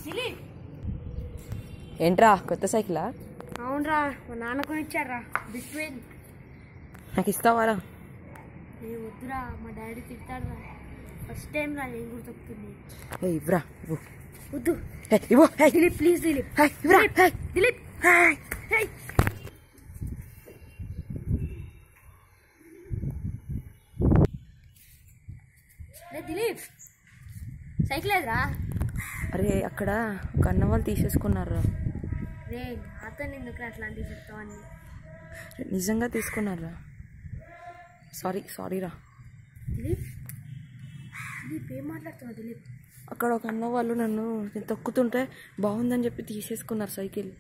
దిలీప్ ఏంట్రా కొత్త సైకిలా అవునరా మా నాన్న కొనిచ్చాడ్రా బిట్వీన్ నాకు ఇస్తావారా ఏ వద్దురా మా డాడీ తిడతాడురా ఫస్ట్ టైం రా నేను కూడా తప్పుతుంది ఏ ఇవ్వరా ఇవ్వు వద్దు ఏ, ఇవ్వు ఏ, దిలీప్ ప్లీజ్ దిలీప్ ఏ, ఇవ్వరా ఏ, దిలీప్ ఏ. హే రే దిలీప్ సైకిల్ ఏదిరా అరే అక్కడ ఒక అన్న వాళ్ళు తీసేసుకున్నారా రే నాతో ఎందుకు అట్లాంటివి చెప్తావని నిజంగా తీసుకున్నారా సారీ సారీ రా దిలీప్ దిలీప్ ఏం మాట్లాడుతున్నావు దిలీప్ అక్కడ ఒక అన్న వాళ్ళు నన్ను నేను తొక్కుతుంటే బాగుందని చెప్పి తీసేసుకున్నారు సైకిల్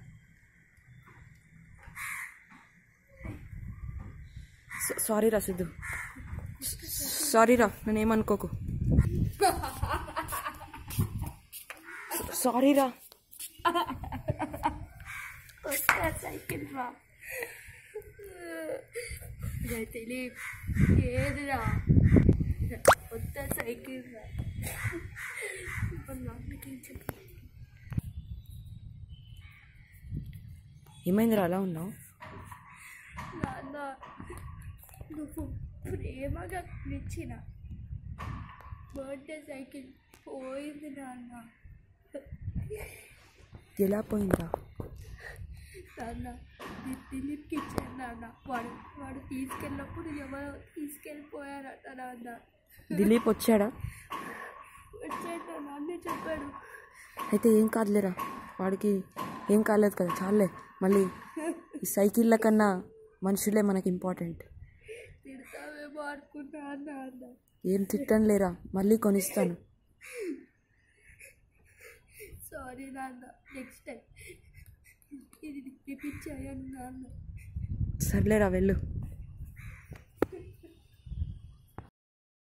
స- సారీ రా సిద్ధు సారీ రా నేనేమనుకోకు స- సారీ రా కొత్త సైకిల్ రా రే దిలీప్ ఏదిరా కొత్త సైకిల్ రా ఇప్పుడు నాన్నకేం చెప్పు ఏమైందిరా అలా ఉన్నావు నాన్న నువ్వు ప్రేమగా ఇచ్చిన బర్త్డే సైకిల్ పోయింది నాన్న ఎలా పోయిందిరా నాన్న ది- దిలీప్కి ఇచ్చాను నాన్న వాడు వాడు తీసుకెళ్ళినప్పుడు ఎవరో తీసుకెళ్ళిపోయారట నాన్న దిలీప్ వచ్చాడా వచ్చాడు నాన్నే చెప్పాడు అయితే ఏం కాదులేరా వాడికి ఏం కాలేదు కదా చాలే మళ్ళీ ఈ సైకిళ్ళ కన్నా మనుషులే మనకి ఇంపార్టెంట్ తిడతావేమో అనుకున్నా నాన్న ఏం తిట్టం లేరా మళ్ళీ కొనిస్తాను సారీ నాన్న నెక్స్ట్ టైం ఇది రిపీట్ చేయను నాన్న సర్లేరా వెళ్ళు